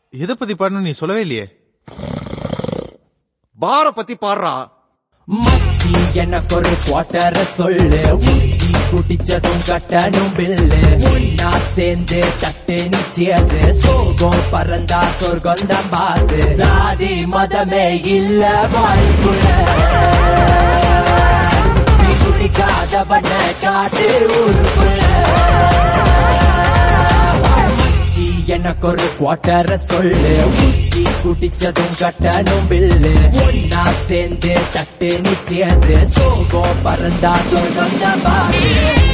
எதை பத்தி பாடணும் நீ சொல்லவே இல்லையே பார பத்தி பாடுறா மச்சி எனக்கு ஒரு குவார்டர் சொல்லு ஊட்டி குடிச்சதும் கட்டணும் பில்லு ஒன்னா சேர்ந்து தட்டு நிச்சயது சோகம் பறந்தா சொர்க்கம் தான் பாசு சாதி மதமே இல்ல வாய்ப்புள்ள நீ குடிக்காதவன காட்டு ஊருக்குள்ள மச்சி எனக்கு ஒரு குவார்டர் சொல்லு ஊட்டி குடிச்சதும் கட்டணும் பில்லு ஒன்னா சேர்ந்து தட்டு நிச்சயது சோகம் பறந்தா சொர்க்கம் தான் பாசு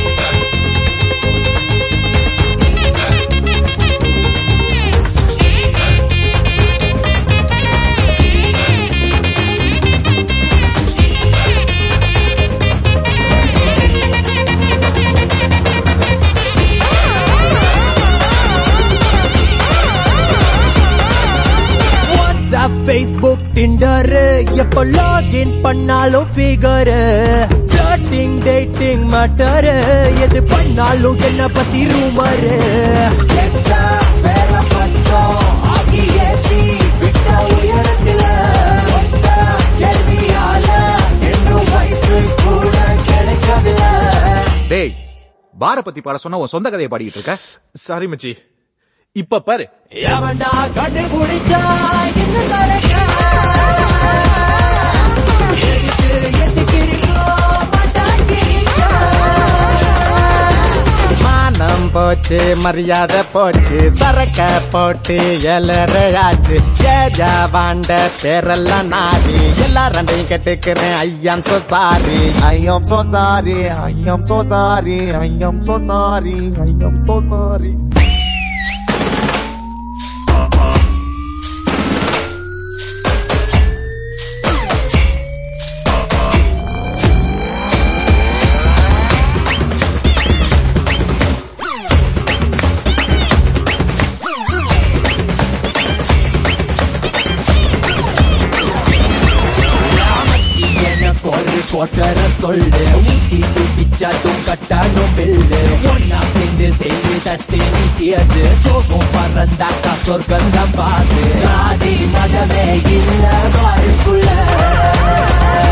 வாட்ஸ்அப் ஃபேஸ்புக் டிண்டர் எப்ப லாகின் பண்ணாலும் ஃபிகர் ஃபிளர்ட்டிங் டேட்டிங் மேட்டர் எது பண்ணாலும் என்ன பத்தி ரூமர் டேய் பார பத்தி பாட சொன்னா உன் சொந்த கதையை பாடிட்டு இருக்க சாரி மச்சி இப்ப பாரு எவன்டா கண்டுபிடிச்சா என்ன தரக்க எதுக்கு எதுக்கிருக்கோ மாட்டாக்கிருச்சா மானம் போச்சு மரியாதை போச்சு சரக்க போட்டு எலறையாச்சு ஏஜா வாண்ட பேரெல்லாம் நாடி எல்லா ரெண்டையும் கெட்டுக்கிறேன் I am so sorry I am so sorry, I am so sorry, I am so sorry, I am so sorry. எனக்கு ஒரு கொட்டர சொல்லு ஊட்டி குடிச்சதும் கட்டணும் பில்லு ஒன்னா சேர்ந்து சேர்ந்து தட்டு நிச்சயது சோகம் பறந்தாக்கா சொர்க்கம் தான் பாது சாதி மதமே இல்ல வாழ்க்குள்ள